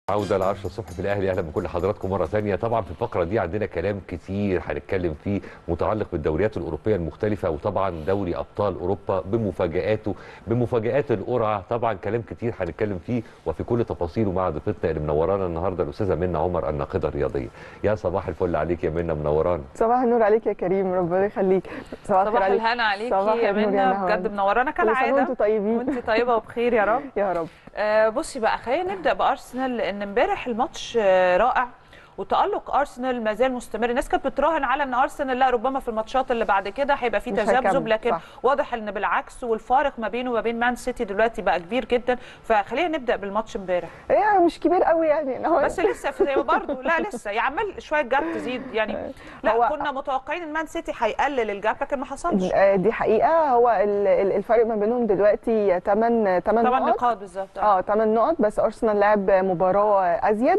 عودة ل 10 الصبح في الأهلي أهلا بكل حضراتكم مرة ثانية طبعا في الفقرة دي عندنا كلام كتير هنتكلم فيه متعلق بالدوريات الأوروبية المختلفة وطبعا دوري أبطال أوروبا بمفاجآته بمفاجآت القرعة طبعا كلام كتير هنتكلم فيه وفي كل تفاصيله مع ضيفتنا اللي منورانا النهاردة الأستاذة منى عمر الناقدة الرياضية يا صباح الفل عليك يا منى منورانا صباح النور عليك يا كريم ربنا يخليك صباح, صباح الهنا عليكي صباح يا النور يا منى نهار. بجد منورانا كل سنة كالعاده وانتم طيبين وانت طيبه وبخير يا رب يا رب آه بصي بقى خلينا نبدا بارسنال لان امبارح الماتش آه رائع وتالق ارسنال ما زال مستمر الناس كانت بتراهن على ان ارسنال لا ربما في الماتشات اللي بعد كده هيبقى في مش تذبذب هيكمل، لكن صح. واضح ان بالعكس والفارق ما بينه وما بين مان سيتي دلوقتي بقى كبير جدا فخلينا نبدا بالماتش امبارح هي مش كبير قوي يعني هو بس لسه في برضه لا لسه يا عمال شويه جاب تزيد يعني لا هو- كنا متوقعين ان مان سيتي هيقلل الجاب لكن ما حصلش آه، دي حقيقه هو ال- ال- الفرق ما بينهم دلوقتي 8 8 طبعا نقط نقاط بالظبط اه 8 نقط بس ارسنال لعب مباراه ازيد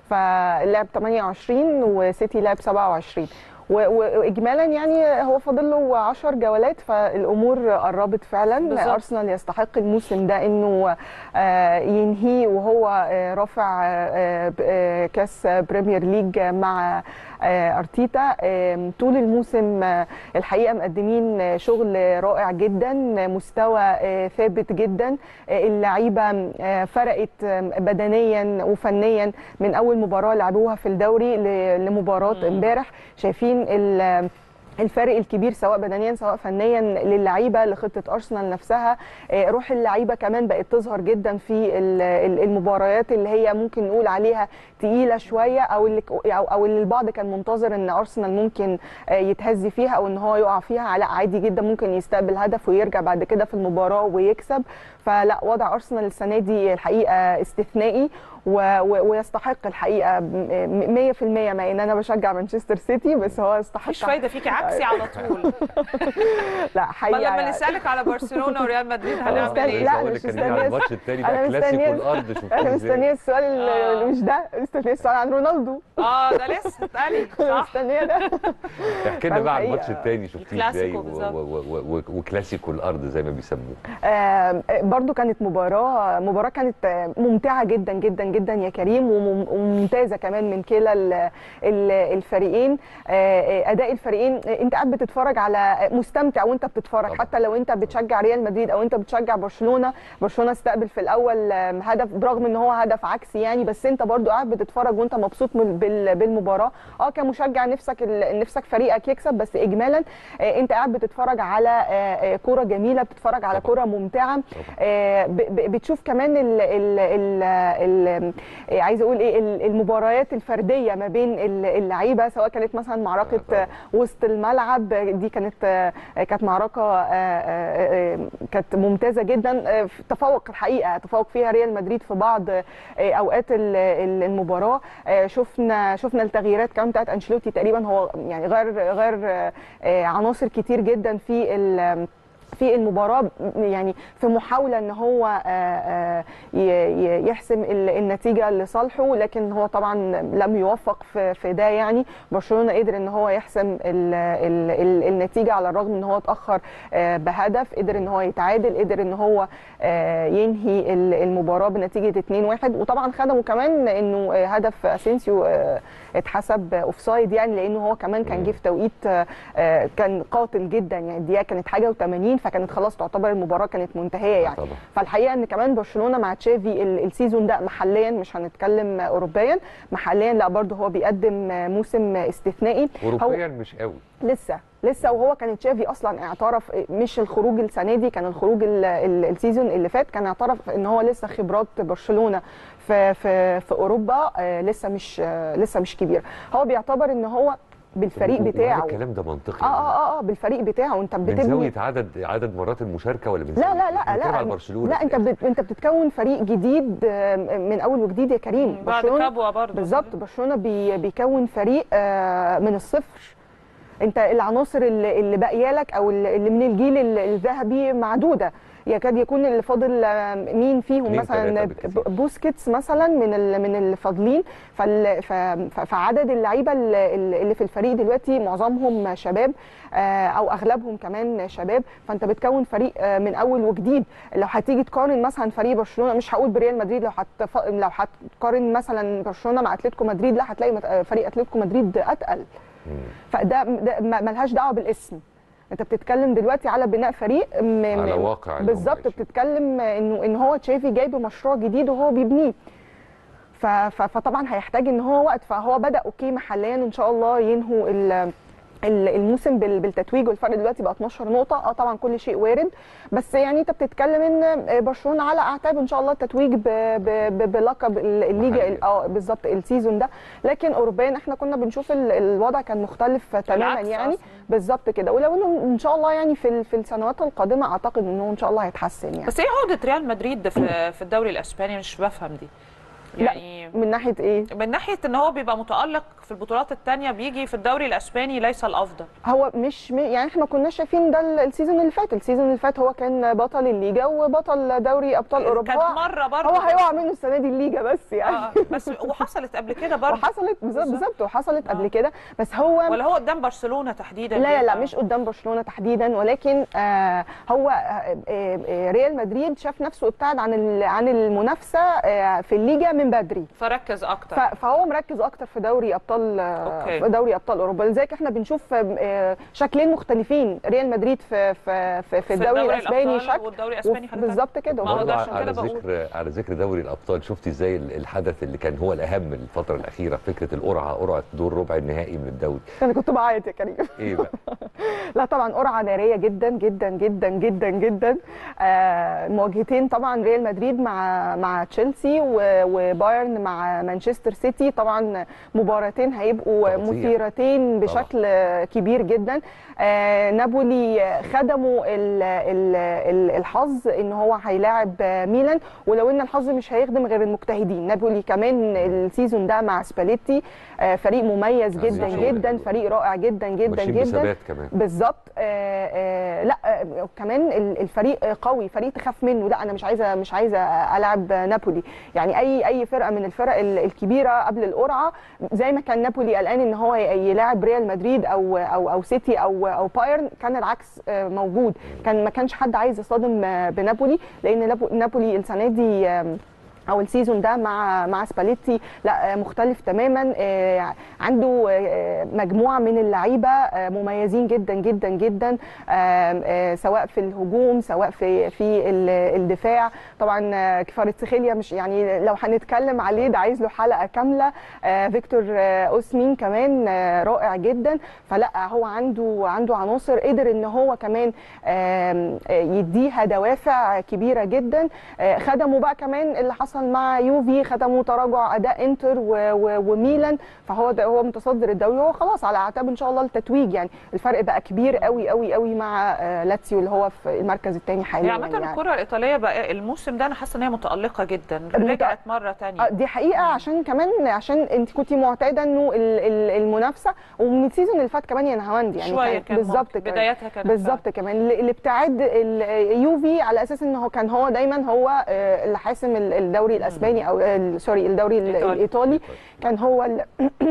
فلعب 28 وسيتي لعب 27 و- و- واجمالا يعني هو فاضل له 10 جولات فالامور قربت فعلا بالظبط. ارسنال يستحق الموسم ده انه آه، ينهي وهو آه، رافع آه، ب- آه، كاس بريمير ليج مع آه، ارتيتا آم، طول الموسم آه، الحقيقه مقدمين آه، شغل رائع جدا آه، مستوى آه، ثابت جدا آه، اللعيبه آه، فرقت آم، بدنيا وفنيا من اول مباراه لعبوها في الدوري ل- لمباراه امبارح شايفين ال- الفارق الكبير سواء بدنيا سواء فنيا للعيبه لخطه ارسنال نفسها آه، روح اللعيبه كمان بقت تظهر جدا في ال- ال- المباريات اللي هي ممكن نقول عليها تقيله شويه او اللي او او اللي البعض كان منتظر ان ارسنال ممكن آه، يتهز فيها او ان هو يقع فيها لا عادي جدا ممكن يستقبل هدف ويرجع بعد كده في المباراه ويكسب فلا وضع ارسنال السنه دي الحقيقه استثنائي و- و- ويستحق الحقيقه م- 100% مع ان انا بشجع مانشستر سيتي بس هو يستحق مفيش فايده فيكي عكسي على طول لا ما حقيقه لما يعني. نسالك على برشلونه وريال مدريد هنعمل مستني- ايه؟ لا، بقول مش لك كلمني مستنية. على الماتش التاني أنا ده كلاسيكو مستنية- الأرض شفتيه انا ازاي مستنيه السؤال اللي آه. مش ده مستنيه السؤال عن رونالدو اه ده لسه اتقالي صح مستنيه ده احكي لنا بقى عن فالحقيقة الماتش التاني شفتيه ازاي الكلاسيكو و- بالظبط. و- و- و- وكلاسيكو الأرض زي ما بيسموه آه، برضو كانت مباراة مباراة كانت آه، ممتعة جدا جدا جدا يا كريم ومم- وممتازة كمان من كلا ال- ال- الفريقين آه، آه، أداء الفريقين آه، أنت قاعد بتتفرج على مستمتع وأنت بتتفرج طبعا. حتى لو أنت بتشجع ريال مدريد أو أنت بتشجع برشلونة برشلونة استقبل في الأول آه، هدف برغم إن هو هدف عكسي يعني بس أنت برضو قاعد بتتفرج وأنت مبسوط من- بال- بالمباراة أه كمشجع نفسك ال- نفسك فريقك يكسب بس إجمالا آه، أنت قاعد بتتفرج على آه، آه، كرة جميلة بتتفرج على طبعا. كرة ممتعة طبعا. آه، ب- ب- بتشوف كمان ال ال ال ال آه، عايزه اقول ايه ال- المباريات الفرديه ما بين ال- اللعيبه سواء كانت مثلا معركه آه، طبعا. آه، وسط الملعب آه، دي كانت آه، كانت معركه آه، آه، آه، كانت ممتازه جدا آه، في تفوق الحقيقه تفوق فيها ريال مدريد في بعض آه، اوقات ال- ال- المباراه آه، شفنا شفنا التغييرات كمان بتاعت انشيلوتي تقريبا هو يعني غير غير آه، آه، عناصر كتير جدا في ال- في المباراه يعني في محاوله ان هو آه، آه، ي- ي- يحسم ال- النتيجه لصالحه لكن هو طبعا لم يوفق في في ده يعني برشلونه قدر ان هو يحسم ال ال ال النتيجه على الرغم ان هو اتاخر آه، بهدف قدر ان هو يتعادل قدر ان هو آه، ينهي ال- المباراه بنتيجه 2-1 وطبعا خدموا كمان انه آه، هدف اسينسيو آه، اتحسب اوفسايد يعني لانه هو كمان كان جه في توقيت آه، آه، كان قاتل جدا يعني الدقيقه كانت حاجه و80 فكانت خلاص تعتبر المباراه كانت منتهيه يعني طبعا فالحقيقه ان كمان برشلونه مع تشافي ال- السيزون ده محليا مش هنتكلم اوروبيا محليا لا برضه هو بيقدم موسم استثنائي أوروبيا مش قوي لسه لسه وهو كان تشافي اصلا اعترف مش الخروج السنه دي كان الخروج ال- ال- السيزون اللي فات كان اعترف ان هو لسه خبرات برشلونه في في في اوروبا آه، لسه مش آه، لسه مش كبير هو بيعتبر ان هو بالفريق وهل بتاعه الكلام ده منطقي اه اه اه, آه بالفريق بتاعه انت من بتبني زاويه عدد عدد مرات المشاركه ولا من لا زاوية لا إيه؟ لا بنتكلم لا على برشلونه لا انت بت... انت بتتكون فريق جديد آه، من اول وجديد يا كريم بعد كابوا برضه بالظبط برشلونه بي... بيكون فريق آه، من الصفر انت العناصر اللي, اللي باقيه لك او اللي اللي من الجيل ال- الذهبي معدوده يكاد يكون اللي فاضل آه، مين فيهم اتنين مثلا تلاتة بالكتير. ب- بوسكيتس مثلا من ال- من الفاضلين فال- ف- ف- فعدد اللعيبه اللي اللي في الفريق دلوقتي معظمهم شباب آه، او اغلبهم كمان شباب فانت بتكون فريق آه، من اول وجديد لو هتيجي تقارن مثلا فريق برشلونه مش هقول بريال مدريد لو هتف... لو هتقارن مثلا برشلونه مع اتلتيكو مدريد لا هتلاقي مت- آه، فريق اتلتيكو مدريد اتقل مم. فده ده ما- ملهاش دعوه بالاسم انت بتتكلم دلوقتي على بناء فريق م... على م- واقع اللي هم بالظبط عايشين. بتتكلم انه ان هو تشافي جايب مشروع جديد وهو بيبنيه ف... ف... فطبعا هيحتاج ان هو وقت فهو بدا اوكي محليا ان شاء الله ينهوا ال... ال- الموسم بال- بالتتويج والفرق دلوقتي بقى 12 نقطه اه طبعا كل شيء وارد بس يعني انت بتتكلم ان برشلونه على اعتاب ان شاء الله التتويج ب... ب... ب... بلقب ال- الليجا محليا. ال- اه بالظبط السيزون ده لكن اوروبيا احنا كنا بنشوف ال- الوضع كان مختلف تماما العكس يعني أصلاً. بالظبط كده ولو انه ان شاء الله يعني في ال- في السنوات القادمه اعتقد انه ان شاء الله هيتحسن يعني بس ايه عقده ريال مدريد في في الدوري الاسباني مش بفهم دي يعني من ناحيه ايه من ناحيه ان هو بيبقى متالق في البطولات الثانيه بيجي في الدوري الاسباني ليس الافضل هو مش م- يعني احنا ما كناش شايفين ده ال- السيزون اللي فات السيزون اللي فات هو كان بطل الليجا وبطل دوري ابطال اوروبا كانت هو- مره برضه هو هيقع منه السنه دي الليجا بس يعني آه بس وحصلت قبل كده برضه وحصلت بالظبط بالظبط. بالظبط وحصلت آه. قبل كده بس هو ولا هو قدام برشلونه تحديدا لا لا لا بيبقى- مش قدام برشلونه تحديدا ولكن آه هو آه آه آه، ريال مدريد شاف نفسه ابتعد عن ال- عن المنافسه آه في الليجا من بدري فركز اكتر ف- فهو مركز اكتر في دوري ابطال آه، أوكي. في دوري ابطال اوروبا لذلك احنا بنشوف آه، شكلين مختلفين ريال مدريد في في في, في الدوري الاسباني الأبطال شكل والدوري الاسباني وف- حاجه تانية. بالظبط كده ما هو برضه ده عشان على كده بقول. ذكر على ذكر دوري الابطال شفتي ازاي ال- الحدث اللي كان هو الاهم الفتره الاخيره فكره القرعه قرعه دور ربع النهائي من الدوري انا كنت بعيط يا كريم ايه بقى لا طبعا قرعه ناريه جدا جدا جدا جدا جدا آه، مواجهتين طبعا ريال مدريد مع مع تشيلسي و- وبايرن مع مانشستر سيتي طبعا مباراتين هيبقوا تقطيع. مثيرتين بشكل كبير جدا آه، نابولي خدموا ال- ال- ال- الحظ ان هو هيلاعب ميلان ولو ان الحظ مش هيخدم غير المجتهدين نابولي كمان السيزون ده مع سباليتي آه، فريق مميز عايزين جدا شغل جدا حلو. فريق رائع جدا جدا ماشيين جدا بثبات كمان بالظبط آه آه لا آه كمان ال- الفريق قوي فريق تخاف منه لا انا مش عايزه مش عايزه العب نابولي يعني اي اي فرقه من الفرق ال- الكبيره قبل القرعه زي ما كان نابولي قلقان ان هو ي- يلاعب ريال مدريد او او او سيتي او او بايرن كان العكس آه موجود كان ما كانش حد عايز يصطدم آه، بنابولي لان نابو- نابولي السنه دي آم، او السيزون ده مع مع سباليتي لا آه، مختلف تماما آه، عنده آه، مجموعه من اللعيبه آه، مميزين جدا جدا جدا آه، آه، سواء في الهجوم سواء في في ال- الدفاع طبعا آه، كفاراتسخيليا مش يعني لو هنتكلم عليه ده عايز له حلقه كامله آه، فيكتور آه، اوسمين كمان آه، رائع جدا فلا هو عنده عنده عناصر قدر ان هو كمان آم، آه، يديها دوافع كبيره جدا آه، خدموا بقى كمان اللي حصل مع يوفي خدموا تراجع اداء انتر و- و- وميلان فهو ده هو متصدر الدوري هو خلاص على اعتاب ان شاء الله التتويج يعني الفرق بقى كبير قوي قوي قوي مع آه، لاتسيو اللي هو في المركز الثاني هي حاليا عامة يعني. الكرة الإيطالية بقى الموسم ده أنا حاسة إن هي متألقة جدا رجعت مرة تانية آه، دي حقيقه عشان كمان عشان انت كنتي معتاده انه ال- ال- المنافسه ومن السيزون اللي فات كمان يا نهاوند يعني شوية كانت كان بالظبط ممكن. كمان. بدايتها كانت بالظبط كمان ال- الابتعاد ال- يوفي على اساس ان هو كان هو دايما هو آه، اللي حاسم ال- الدوري الاسباني او ال- سوري الدوري ال- إيطالي. الايطالي كان هو ال-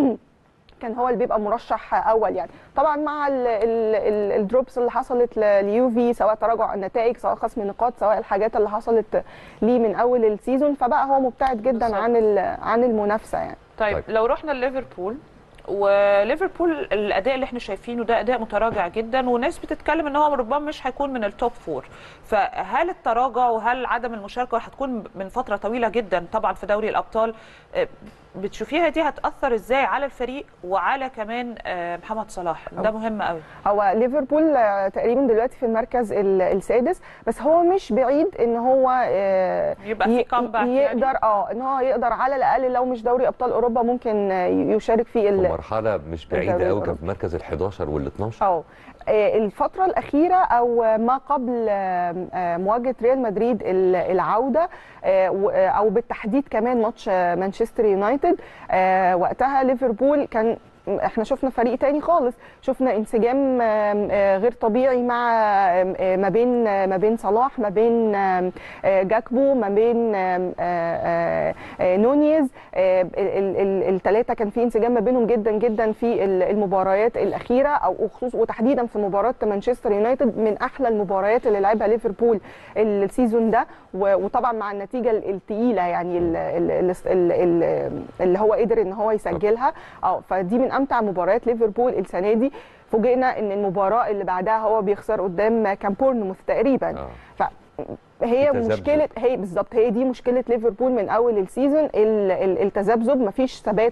كان هو اللي بيبقى مرشح اول يعني طبعا مع ال- ال- ال- الدروبس اللي حصلت ل- ليوفي سواء تراجع النتائج سواء خصم نقاط سواء الحاجات اللي حصلت ليه من اول السيزون فبقى هو مبتعد جدا بالظبط. عن ال- عن المنافسه يعني طيب, طيب. لو رحنا لليفربول وليفربول الاداء اللي احنا شايفينه ده اداء متراجع جدا وناس بتتكلم ان هو ربما مش هيكون من التوب فور فهل التراجع وهل عدم المشاركه هتكون من فتره طويله جدا طبعا في دوري الابطال آه، بتشوفيها دي هتاثر ازاي على الفريق وعلى كمان آه، محمد صلاح ده مهم قوي هو ليفربول آه، تقريبا دلوقتي في المركز ال- السادس بس هو مش بعيد ان هو آه، يبقى في ي- comeback يعني؟ يقدر اه ان هو يقدر على الاقل لو مش دوري ابطال اوروبا ممكن آه، يشارك في في ال- مرحله مش الدوري بعيده قوي كان الأوروبي. في مركز ال 11 وال 12 اه آه، الفترة الأخيرة أو ما قبل آه، آه، مواجهة ريال مدريد ال- العودة آه، و- آه، أو بالتحديد كمان ماتش آه، مانشستر يونايتد آه، وقتها ليفربول كان احنا شفنا فريق تاني خالص شفنا انسجام آم، آه، غير طبيعي مع آم، آه، ما بين آه، ما بين صلاح ما بين آم، آه، جاكبو ما بين آم، آه، آه، آه، نونيز الثلاثه كان في انسجام ما بينهم جدا جدا في ال- المباريات الاخيره او خصوص وتحديدا في مباراه مانشستر يونايتد من احلى المباريات اللي لعبها ليفربول السيزون ده و- وطبعا مع النتيجه ال- التقيله يعني ال- ال- ال- ال- ال- اللي هو قدر ان هو يسجلها اه فدي من امتع مباريات ليفربول السنه دي فوجئنا ان المباراه اللي بعدها هو بيخسر قدام كان بورنموث تقريبا آه. فهي في تذبذب. مشكله هي بالظبط هي دي مشكله ليفربول من اول السيزون ال- ال- التذبذب مفيش ثبات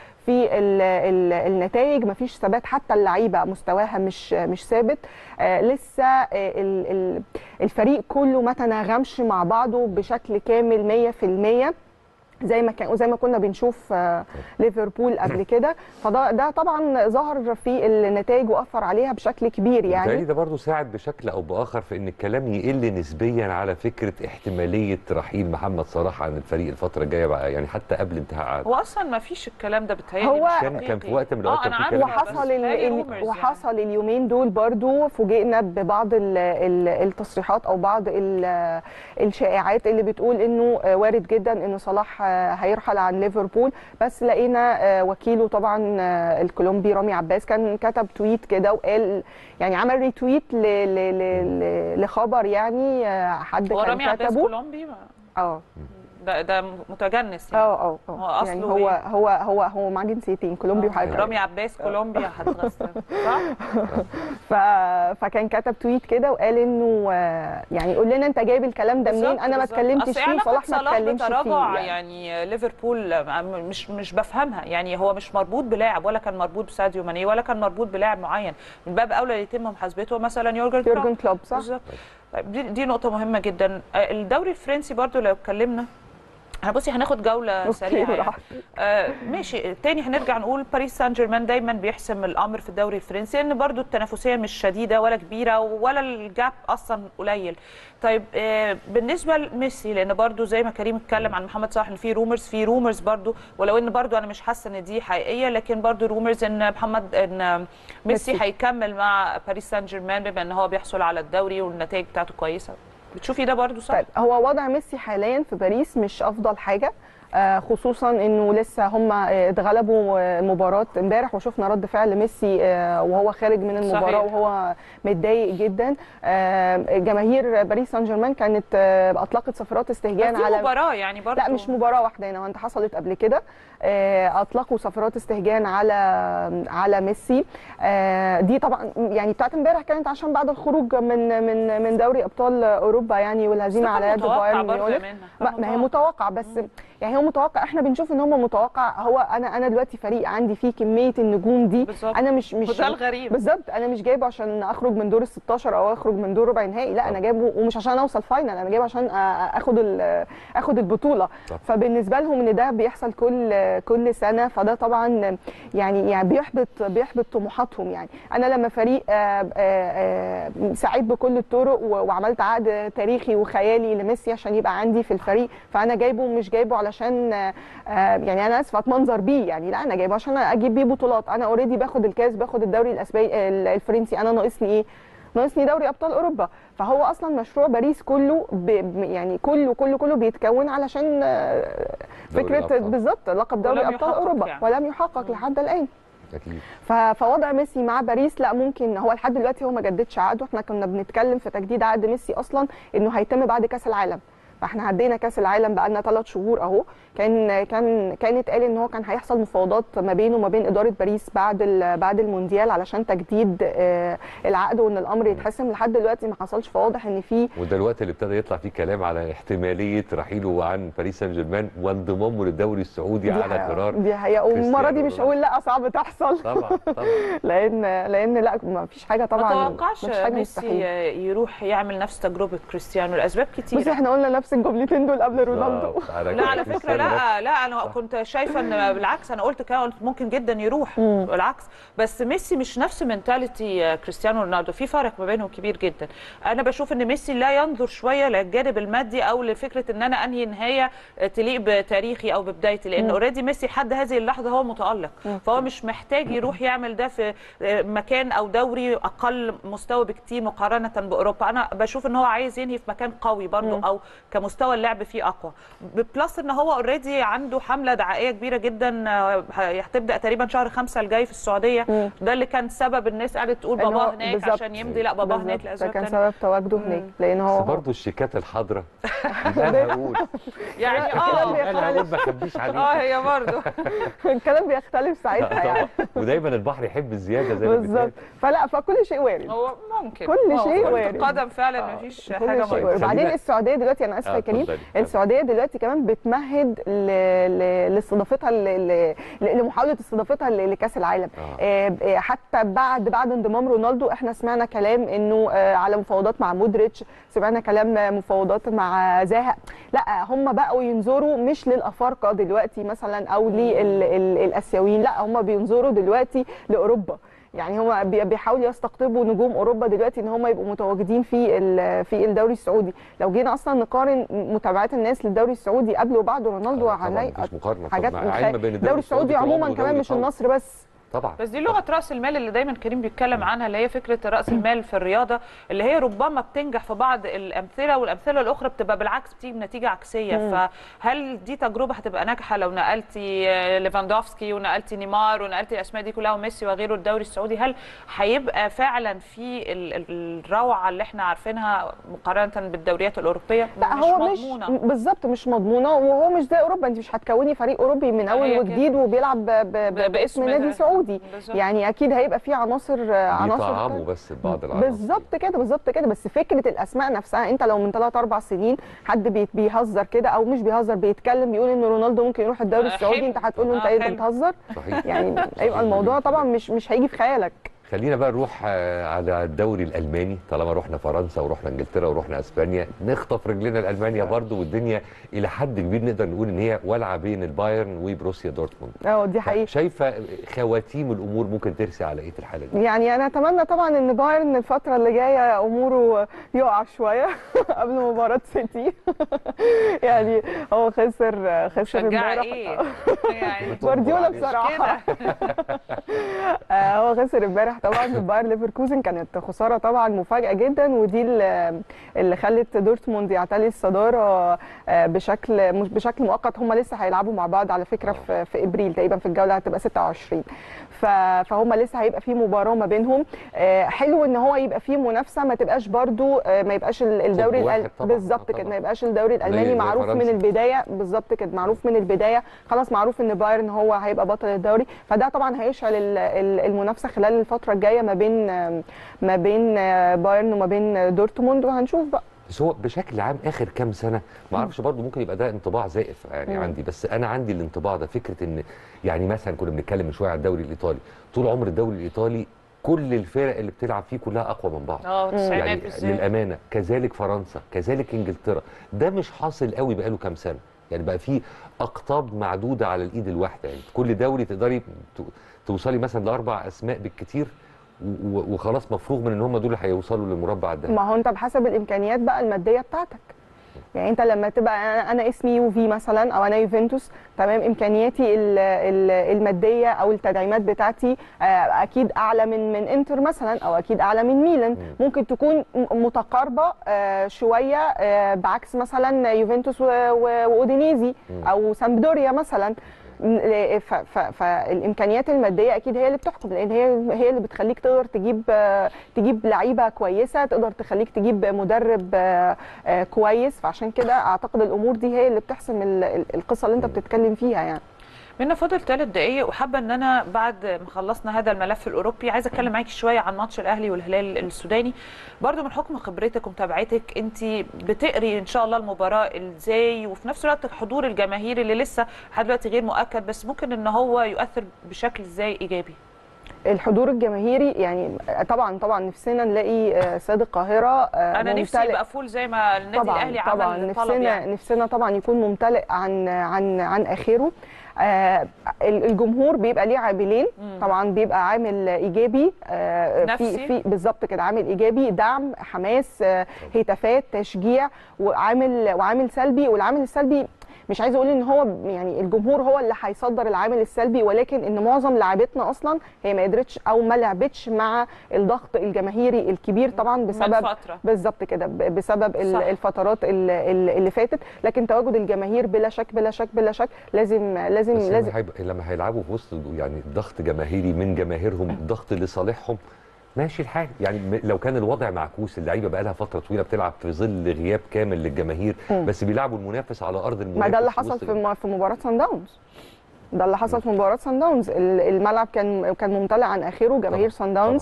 في ال- ال- النتائج مفيش ثبات حتى اللعيبه مستواها مش مش ثابت آه لسه آه ال- ال- الفريق كله ما تناغمش مع بعضه بشكل كامل 100% زي ما كان زي ما كنا بنشوف آه، ليفربول قبل كده فده ده طبعا ظهر في النتائج واثر عليها بشكل كبير يعني يعني ده برضه ساعد بشكل او باخر في ان الكلام يقل نسبيا على فكره احتماليه رحيل محمد صلاح عن الفريق الفتره الجايه بقى يعني حتى قبل انتهاء عقده هو اصلا ما فيش الكلام ده بتهيألي هو- مش كان- كان في حقيقي. وقت من الأوقات اه كان انا في عارفه كلام. بس وحصل ال... هي ال... rumors وحصل اليومين دول برضو فوجئنا ببعض ال... ال... التصريحات او بعض ال... الشائعات اللي بتقول انه آه، وارد جدا ان صلاح آه، هيرحل عن ليفربول بس لقينا آه، وكيله طبعا آه، الكولومبي رامي عباس كان كتب تويت كده وقال يعني عمل ريتويت ل... ل... ل... ل... لخبر يعني آه، حد هو كان رامي عباس كتبه كولومبي ما- اه ده ده متجنس يعني اه اه هو اه أصله يعني هو إيه؟ هو هو هو معاه جنسيتين كولومبي آه، وحاجه رامي عباس كولومبيا هتغسل صح؟ ف... فكان كتب تويت كده وقال انه آه، يعني قول لنا انت جايب الكلام ده منين بالظبط، انا ما بالظبط. اتكلمتش أصل فيه علاقة وصلاح ما صلاح اتكلمش فيه بتراجع يعني. يعني ليفربول مش مش بفهمها يعني هو مش مربوط بلاعب ولا كان مربوط بساديو ماني ولا كان مربوط بلاعب معين من باب اولى يتم محاسبته مثلا يورجن كلوب يورجن كلوب صح بالظبط طيب دي, دي نقطة مهمة جدا آه، الدوري الفرنسي برضو لو اتكلمنا احنا بصي هناخد جولة أوكي، سريعة يعني. براحتك. آه ماشي تاني هنرجع نقول باريس سان جيرمان دايما بيحسم الامر في الدوري الفرنسي لان برضو التنافسيه مش شديده ولا كبيره ولا الجاب اصلا قليل طيب آه بالنسبه لميسي لان برضو زي ما كريم اتكلم عن محمد صلاح ان في رومرز في رومرز برضو ولو ان برضو انا مش حاسه ان دي حقيقيه لكن برضو رومرز ان محمد ان ميسي ميسي. هيكمل مع باريس سان جيرمان بما ان هو بيحصل على الدوري والنتائج بتاعته كويسه بتشوفي ده برضو صح؟ طيب هو وضع ميسي حاليا في باريس مش افضل حاجه آه، خصوصا انه لسه هم آه، اتغلبوا آه، مباراه امبارح وشفنا رد فعل ميسي آه، وهو خارج من المباراه صحيح. وهو متضايق جدا آه، جماهير باريس سان جيرمان كانت آه، اطلقت صفارات استهجان بس دي على مباراه يعني برضو لا مش مباراه واحده هنا وانت حصلت قبل كده آه، اطلقوا صفارات استهجان على على ميسي آه، دي طبعا يعني بتاعت امبارح كانت عشان بعد الخروج من من من دوري ابطال اوروبا يعني والهزيمه على يد بايرن ميونخ ما ما هي متوقع بس يعني هو متوقع احنا بنشوف ان هم متوقع هو انا انا دلوقتي فريق عندي فيه كميه النجوم دي بالظبط. انا مش مش وده الغريب. بالظبط انا مش جايبه عشان اخرج من دور ال 16 او اخرج من دور ربع نهائي لا انا جايبه ومش عشان اوصل فاينل انا جايبه عشان أ- اخد ال- اخد البطوله صح. فبالنسبه لهم ان ده بيحصل كل كل سنه فده طبعا يعني يعني بيحبط بيحبط طموحاتهم يعني انا لما فريق آه، آه، آه، سعيد بكل الطرق و- وعملت عقد تاريخي وخيالي لميسي عشان يبقى عندي في الفريق فانا جايبه مش جايبه علشان آه، آه، يعني انا اسفه اتمنظر بيه يعني لا انا جايبه عشان اجيب بيه بطولات انا اوريدي باخد الكاس باخد الدوري الاسباني الفرنسي انا ناقصني ايه ناقصني دوري ابطال اوروبا فهو اصلا مشروع باريس كله ب... ب- يعني كله كله كله بيتكون علشان آه، دوري فكره الأبطال. بالظبط لقب دوري ولم ابطال يحقق اوروبا يعني. ولم يحقق لحد الان اكيد ف- فوضع ميسي مع باريس لا ممكن هو لحد دلوقتي هو ما جددش عقده احنا كنا بنتكلم في تجديد عقد ميسي اصلا انه هيتم بعد كاس العالم فاحنا عدينا كاس العالم بقى لنا ثلاث شهور اهو كان كان كانت قال ان هو كان هيحصل مفاوضات ما بينه وما بين اداره باريس بعد ال- بعد المونديال علشان تجديد آه، العقد وان الامر يتحسم لحد دلوقتي ما حصلش فواضح ان في وده الوقت اللي ابتدى يطلع فيه كلام على احتماليه رحيله عن باريس سان جيرمان وانضمامه للدوري السعودي دي على حقيقة- قرار دي حقيقه والمره دي كريستيانو مش هقول لا صعب تحصل طبعا طبعا لان لان لا ما فيش حاجه طبعا ما توقعش مفيش حاجه ميسي مستحيل يروح يعمل نفس تجربه كريستيانو لاسباب بصي كتير احنا قلنا نفس نفس الجملتين دول قبل رونالدو آه، على لا على كده فكره كريستيانو لا لا انا كنت شايفه ان بالعكس انا قلت كده قلت ممكن جدا يروح بالعكس بس ميسي مش نفس منتاليتي كريستيانو رونالدو في فرق ما بينهم كبير جدا انا بشوف ان ميسي لا ينظر شويه للجانب المادي او لفكره ان انا انهي نهايه تليق بتاريخي او ببدايتي لان اوريدي ميسي لحد هذه اللحظه هو متالق فهو مش محتاج يروح يعمل ده في مكان او دوري اقل مستوى بكتير مقارنه باوروبا انا بشوف ان هو عايز ينهي في مكان قوي برضو او كمستوى اللعب فيه اقوى بلس ان هو اوريدي عنده حمله دعائيه كبيره جدا آه، هتبدا تقريبا شهر خمسة الجاي في السعوديه ده اللي كان سبب الناس قعدت تقول إن هو باباه هناك بالظبط. عشان يمضي لا باباه هناك بالظبط. ده لاسباب كان تانية سبب تواجده هناك لان بس هو برضه الشيكات الحضراء انا هقول يعني الكلام اه انا هقول ما اخبيش اه عليك هي برضه الكلام بيختلف ساعتها يعني ودايما البحر يحب الزياده زي ما بالظبط بيتقال. فلا فكل شيء وارد هو ممكن كل هو شيء كرة وارد. القدم فعلا مفيش كل حاجه شيء ما وارد. وبعدين خلينا- السعوديه دلوقتي انا اسفه آه، يا كريم اتفضلي. السعوديه دلوقتي كمان بتمهد ل... ل... لاستضافتها ل... ل... لمحاوله استضافتها ل- لكاس العالم آه. آه، آه، حتى بعد بعد انضمام رونالدو احنا سمعنا كلام انه آه، على مفاوضات مع مودريتش سمعنا كلام آه، مفاوضات مع زاها لا هم بقوا ينظروا مش للافارقه دلوقتي مثلا او للاسيويين لا هم بينظروا دلوقتي لاوروبا يعني هم بي- بيحاولوا يستقطبوا نجوم اوروبا دلوقتي ان هم يبقوا متواجدين في ال- في الدوري السعودي لو جينا اصلا نقارن متابعات الناس للدوري السعودي قبل وبعد رونالدو آه، طبعاً هنلاقي مفيش مقارنة حاجات طبعاً. مخ- علم بين الدوري السعودي طول عموما عمره كمان دوري مش قوي. النصر بس طبعا بس دي لغه راس المال اللي دايما كريم بيتكلم عنها اللي هي فكره راس المال في الرياضه اللي هي ربما بتنجح في بعض الامثله والامثله الاخرى بتبقى بالعكس بتيجي بنتيجه عكسيه فهل دي تجربه هتبقى ناجحه لو نقلتي آه، ليفاندوفسكي ونقلتي نيمار ونقلتي الاسماء دي كلها وميسي وغيره الدوري السعودي هل هيبقى فعلا في ال- ال- الروعه اللي احنا عارفينها مقارنه بالدوريات الاوروبيه لا مش هو مش مضمونة. بالظبط مش مضمونه وهو مش زي اوروبا انت مش هتكوني فريق اوروبي من اول هي كده. وجديد وبيلعب ب- ب- ب- باسم باسم ده. نادي سعودي بالظبط. يعني اكيد هيبقى في عناصر عناصر بيطعموا بس بعض العناصر بالظبط كده بالظبط كده بس فكره الاسماء نفسها انت لو من 3 4 سنين حد بي- بيهزر كده او مش بيهزر بيتكلم بيقول ان رونالدو ممكن يروح الدوري آه، السعودي حلو. انت هتقول له انت آه، ايه انت حلو. بتهزر صحيح يعني صحيح. هيبقى الموضوع طبعا مش مش هيجي في خيالك خلينا بقى نروح آه، على الدوري الالماني طالما رحنا فرنسا ورحنا انجلترا ورحنا اسبانيا نخطف رجلنا لالمانيا برضو والدنيا الى حد كبير نقدر نقول ان هي ولعه بين البايرن وبروسيا دورتموند اه دي حقيقه شايفه خواتيم الامور ممكن ترسي على ايه في الحاله دي يعني انا اتمنى طبعا ان بايرن الفتره اللي جايه اموره يقع شويه قبل مباراه سيتي يعني هو خسر خسر شجع امبارح ايه يعني جوارديولا مش بصراحه كده آه، هو خسر امبارح طبعا من باير ليفركوزن كانت خساره طبعا مفاجاه جدا ودي اللي اللي خلت دورتموند يعتلي الصداره آه، بشكل مش بشكل مؤقت هم لسه هيلعبوا مع بعض على فكره في في ابريل تقريبا في الجوله هتبقى 26 ف- فهم لسه هيبقى في مباراه ما بينهم آه، حلو ان هو يبقى في منافسه ما تبقاش برضو آه، ما يبقاش ال- الدوري واحد الأل- طبعاً، بالظبط آه كده طبعاً. ما يبقاش الدوري الالماني زي معروف من فرنسا. البدايه بالظبط كده معروف من البدايه خلاص معروف ان بايرن هو هيبقى بطل الدوري فده طبعا هيشعل ال- ال- المنافسه خلال الفتره الجايه ما بين ما بين بايرن وما بين دورتموند وهنشوف بقى بس هو بشكل عام اخر كام سنه ما اعرفش برضو ممكن يبقى ده انطباع زائف يعني مم. عندي بس انا عندي الانطباع ده فكره ان يعني مثلا كنا بنتكلم من شويه على الدوري الايطالي طول عمر الدوري الايطالي كل الفرق اللي بتلعب فيه كلها اقوى من بعض اه التسعينات يعني بالذات للامانه كذلك فرنسا كذلك انجلترا ده مش حاصل قوي بقاله كام سنه يعني بقى في اقطاب معدوده على الايد الواحده يعني كل دوري تقدري ت- توصلي مثلا لاربع اسماء بالكتير و- و- وخلاص مفروغ من ان هم دول اللي هيوصلوا للمربع ده ما هو انت بحسب الامكانيات بقى الماديه بتاعتك يعني انت لما تبقى انا أنا اسمي يوفي مثلا او انا يوفنتوس تمام امكانياتي ال- ال- الماديه او التدعيمات بتاعتي آه، اكيد اعلى من من انتر مثلا او اكيد اعلى من ميلان ممكن تكون م- متقاربه آه، شويه آه، بعكس مثلا يوفنتوس و- و- واودينيزي او سامبدوريا مثلا م- ف- ف- فالامكانيات الماديه اكيد هي اللي بتحكم لان هي هي اللي بتخليك تقدر تجيب آه، تجيب لعيبه كويسه تقدر تخليك تجيب مدرب آه، آه، كويس فعشان كده اعتقد الامور دي هي اللي بتحسم ال- ال- القصه اللي انت بتتكلم فيها يعني منا فاضل ثلاث دقايق وحابه ان انا بعد ما خلصنا هذا الملف الاوروبي عايزه اتكلم معاكي شويه عن ماتش الاهلي والهلال السوداني برضو من حكم خبرتك ومتابعتك انت بتقري ان شاء الله المباراه ازاي وفي نفس الوقت الحضور الجماهيري اللي لسه لحد دلوقتي غير مؤكد بس ممكن ان هو يؤثر بشكل ازاي ايجابي الحضور الجماهيري يعني طبعا طبعا نفسنا نلاقي آه، استاد القاهره آه، انا نفسي ممتلئ. يبقى فول زي ما النادي طبعا الاهلي طبعا عمل طلب نفسنا يعني نفسنا طبعا يكون ممتلئ عن عن عن اخره آه ال- الجمهور بيبقى ليه عاملين طبعا بيبقى عامل ايجابي آه نفسي. في في بالظبط كده عامل ايجابي دعم حماس آه هتافات تشجيع وعامل وعامل سلبي والعامل السلبي مش عايزه اقول ان هو يعني الجمهور هو اللي هيصدر العامل السلبي ولكن ان معظم لاعبتنا اصلا هي ما قدرتش او ما لعبتش مع الضغط الجماهيري الكبير طبعا بسبب فترة. بالظبط كده ب- بسبب ال- صح. الفترات ال- ال- اللي فاتت لكن تواجد الجماهير بلا شك بلا شك بلا شك لازم لازم بس لازم لما, هيبقى لما هيلعبوا في وسط يعني ضغط جماهيري من جماهيرهم ضغط لصالحهم ماشي الحال يعني م- لو كان الوضع معكوس اللعيبه بقى لها فتره طويله بتلعب في ظل غياب كامل للجماهير مم. بس بيلعبوا المنافس على ارض المنافس ما ده اللي في حصل وسط في م- في مباراه سان داونز ده اللي حصل في مباراه سان داونز ال- الملعب كان كان ممتلئ عن اخره جماهير طبعاً، سان داونز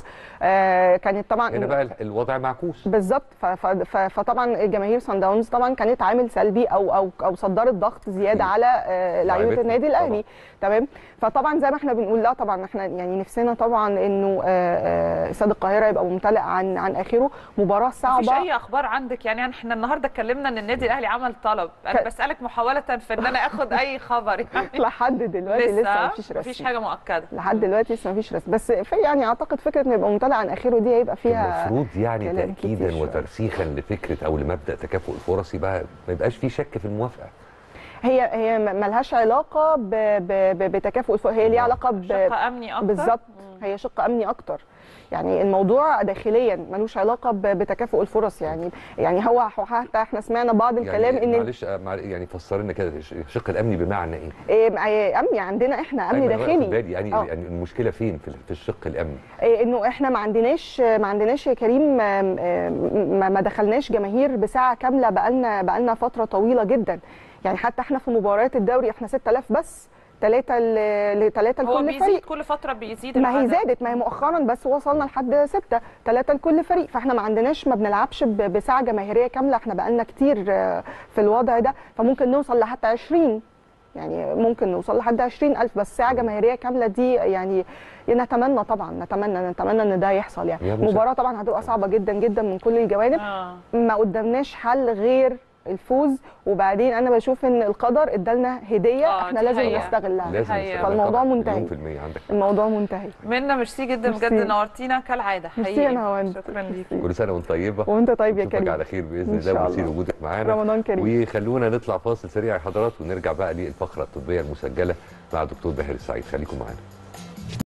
آه كانت طبعا هنا بقى ال- الوضع معكوس بالظبط ف- ف- ف- فطبعا جماهير سان داونز طبعا كانت عامل سلبي او او او صدرت ضغط زياده مم. على آه، لعيبه لعيبتنا النادي طبعاً. الاهلي تمام فطبعا زي ما احنا بنقول لا طبعا احنا يعني نفسنا طبعا انه آه، آه، استاد القاهره يبقى ممتلئ عن عن اخره مباراه مفيش صعبه اي اخبار عندك يعني احنا النهارده اتكلمنا ان النادي الاهلي عمل طلب انا ك- بسالك محاوله في ان انا اخد اي خبر يعني لحد دلوقتي لسه مفيش مفيش رسمي حاجه مؤكده لحد دلوقتي لسه مفيش رسم بس في يعني اعتقد فكره انه يبقى ممتلئ عن اخره دي هيبقى فيها المفروض يعني كلام كتير تاكيدا شوية. وترسيخا لفكره او لمبدا تكافؤ الفرص يبقى ما يبقاش في شك في الموافقه هي هي م- ملهاش علاقه ب- ب- ب- بتكافؤ الفرق هي ليها علاقه ب- شق امني اكتر بالظبط هي شق امني اكتر يعني الموضوع داخليا ملوش علاقه ب- بتكافؤ الفرص يعني يعني هو حتى احنا سمعنا بعض الكلام يعني ان معلش آه، مع- يعني فسر لنا كده الشق الامني بمعنى ايه؟ إيه، إيه، امني عندنا احنا امن أيوة، أنا واخد داخلي بالي يعني آه. يعني المشكله فين في في الشق الامني؟ إيه، انه احنا ما عندناش ما عندناش يا كريم آم، آم، ما ما دخلناش جماهير بساعه كامله بقالنا بقالنا فتره طويله جدا يعني حتى احنا في مباريات الدوري احنا 6000 بس ثلاثه لثلاثه هو لكل بيزيد فريق كل فتره بيزيد ما هي العدد. زادت ما هي مؤخرا بس وصلنا لحد ستة ثلاثة لكل فريق فاحنا ما عندناش ما بنلعبش ب- بساعة جماهيرية كاملة احنا بقالنا كتير آه، في الوضع ده فممكن نوصل لحتى 20 يعني ممكن نوصل لحد 20 ألف بس ساعة جماهيرية كاملة دي يعني نتمنى طبعا نتمنى نتمنى ان ده يحصل يا يعني موسى. مباراة طبعا هتبقى صعبة جدا جدا من كل الجوانب آه. ما قدامناش حل غير الفوز وبعدين انا بشوف ان القدر ادالنا هديه آه، احنا دي لازم حقيقة. نستغلها لازم حقيقة. نستغلها فالموضوع طبعاً، منتهي. مليون في المية عندك حق. الموضوع منتهي منا ميرسي جدا ميرسي. بجد نورتينا كالعاده ميرسي حقيقي يا نهاوند. شكرا ليكي ميرسي. كل سنه وانت طيبه وانت طيب يا نشوفك كريم على خير باذن إن الله شاء ونسير الله. وجودك معانا رمضان كريم وخلونا نطلع فاصل سريع يا حضرات ونرجع بقى للفقره الطبيه المسجله مع دكتور باهر السعيد خليكم معانا